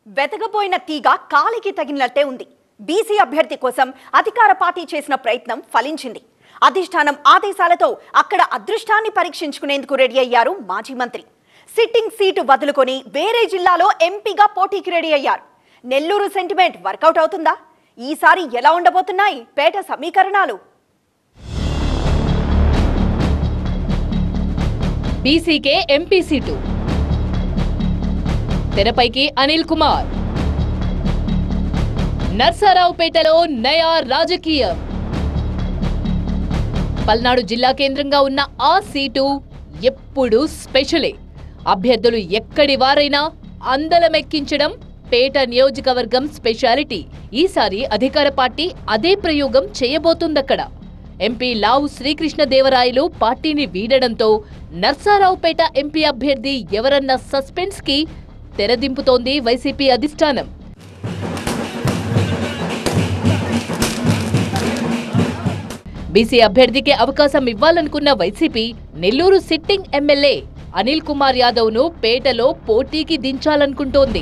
వెతకపోయిన తీగ కాలికి తగిలినట్టే ఉంది బీసీ అభ్యర్థి కోసం అధికార పార్టీ చేసిన ప్రయత్నం ఫలించింది అధిష్టానం ఆదేశాలతో అక్కడ అదృష్టాన్ని పరీక్షించుకునేందుకు రెడీ అయ్యారు మాజీ మంత్రి సిట్టింగ్ సీటు వదులుకొని వేరే జిల్లాలో ఎంపీగా పోటీకి రెడీ అయ్యారు నెల్లూరు సెంటిమెంట్ వర్కౌట్ అవుతుందా ఈసారి ఎలా ఉండబోతున్నాయి పేట సమీకరణాలు బీసీకే ఎంపీ సీటు తెరపైకి అనిల్ కుమార్ నర్సారావుపేటలో నయా రాజకీయం పల్నాడు జిల్లా కేంద్రంగా ఉన్న ఆ సీటు ఎప్పుడు స్పెషలే అభ్యర్థులు ఎక్కడి వారైనా అందలమెక్కించడం పేట నియోజకవర్గం స్పెషాలిటీ ఈసారి అధికార పార్టీ అదే ప్రయోగం చేయబోతుందక్కడ ఎంపీ లావు శ్రీకృష్ణదేవరాయలు పార్టీని వీడడంతో నర్సారావుపేట ఎంపీ అభ్యర్థి ఎవరన్న సస్పెన్స్ కి తెరదింపుతోంది వైసీపీ అధిష్టానం బీసీ అభ్యర్థికి అవకాశం ఇవ్వాలనుకున్న వైసీపీ నెల్లూరు సిట్టింగ్ ఎమ్మెల్యే అనిల్ కుమార్ యాదవ్ ను పేటలో పోటీకి దించాలనుకుంటోంది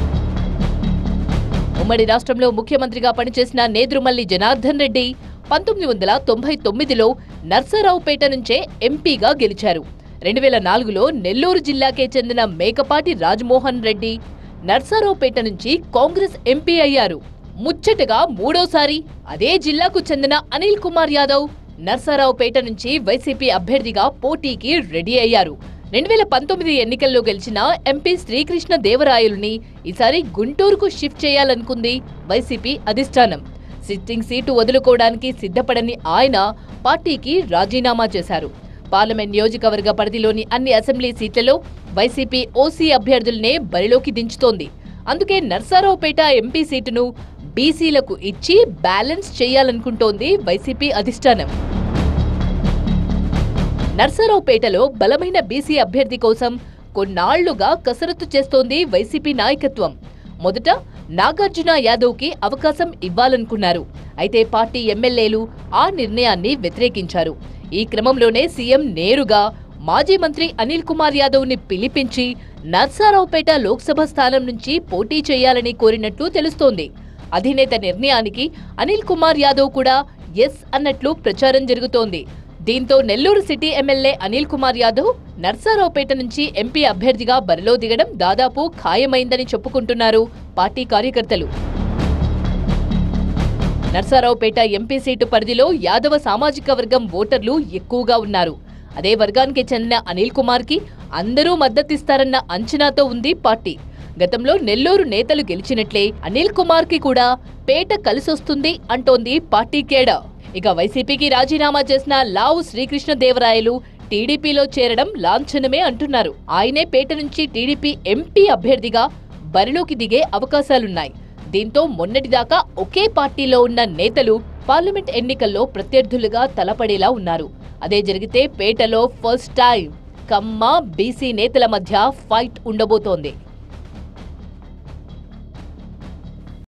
ఉమ్మడి రాష్ట్రంలో ముఖ్యమంత్రిగా పనిచేసిన నేదురుమల్లి జనార్దన్ రెడ్డి పంతొమ్మిది వందల తొంభై తొమ్మిదిలో నర్సరావుపేట నుంచే ఎంపీగా గెలిచారు రెండు వేల నాలుగులో నెల్లూరు జిల్లాకే చెందిన మేకపాటి రాజ్మోహన్ రెడ్డి నర్సరావుపేట నుంచి కాంగ్రెస్ ఎంపీ అయ్యారు ముచ్చటగా మూడోసారి అదే జిల్లాకు చెందిన అనిల్ కుమార్ యాదవ్ నర్సరావుపేట నుంచి వైసీపీ అభ్యర్థిగా పోటీకి రెడీ అయ్యారు రెండు వేల పంతొమ్మిది ఎన్నికల్లో గెలిచిన ఎంపీ శ్రీకృష్ణ దేవరాయలుని ఈసారి గుంటూరుకు షిఫ్ట్ చేయాలనుకుంది వైసీపీ అధిష్టానం సిట్టింగ్ సీటు వదులుకోవడానికి సిద్ధపడని ఆయన పార్టీకి రాజీనామా చేశారు పార్లమెంట్ నియోజకవర్గ పరిధిలోని అన్ని అసెంబ్లీ సీట్లలో వైసీపీ ఓసీ అభ్యర్థులనే బరిలోకి దించుతోంది అందుకే నర్సారావుపేట ఎంపీ సీటును బీసీలకు ఇచ్చి బ్యాలెన్స్ చేయాలనుకుంటోంది వైసీపీ అధిష్టానం నర్సరావుపేటలో బలమైన బీసీ అభ్యర్థి కోసం కొన్నాళ్లుగా కసరత్తు చేస్తోంది వైసీపీ నాయకత్వం మొదట నాగార్జున యాదవ్ కి అవకాశం ఇవ్వాలనుకున్నారు అయితే పార్టీ ఎమ్మెల్యేలు ఆ నిర్ణయాన్ని వ్యతిరేకించారు ఈ క్రమంలోనే సీఎం నేరుగా మాజీ మంత్రి అనిల్ కుమార్ యాదవ్ ని పిలిపించి నర్సారావుపేట లోక్సభ స్థానం నుంచి పోటీ చేయాలని కోరినట్లు తెలుస్తోంది అధినేత నిర్ణయానికి అనిల్ కుమార్ యాదవ్ కూడా ఎస్ అన్నట్లు ప్రచారం జరుగుతోంది దీంతో నెల్లూరు సిటీ ఎమ్మెల్యే అనిల్ కుమార్ యాదవ్ నర్సారావుపేట నుంచి ఎంపీ అభ్యర్థిగా బరిలో దిగడం దాదాపు ఖాయమైందని చెప్పుకుంటున్నారు పార్టీ కార్యకర్తలు నర్సారావుపేట ఎంపీ సీటు పరిధిలో యాదవ సామాజిక వర్గం ఓటర్లు ఎక్కువగా ఉన్నారు అదే వర్గానికి చెందిన అనిల్ కుమార్ కి అందరూ మద్దతిస్తారన్న అంచనాతో ఉంది పార్టీ గతంలో నెల్లూరు నేతలు గెలిచినట్లే అనిల్ కుమార్ కి కూడా పేట కలిసొస్తుంది అంటోంది పార్టీ కేడ ఇక వైసీపీకి రాజీనామా చేసిన లావు శ్రీకృష్ణదేవరాయలు టీడీపీలో చేరడం లాంఛనమే అంటున్నారు ఆయనే పేట నుంచి టీడీపీ ఎంపీ అభ్యర్థిగా బరిలోకి దిగే అవకాశాలున్నాయి దీంతో మొన్నటిదాకా ఒకే పార్టీలో ఉన్న నేతలు పార్లమెంట్ ఎన్నికల్లో ప్రత్యర్థులుగా తలపడేలా ఉన్నారు అదే జరిగితే పేటలో ఫస్ట్ టైం కమ్మ బీసీ నేతల మధ్య ఫైట్ ఉండబోతోంది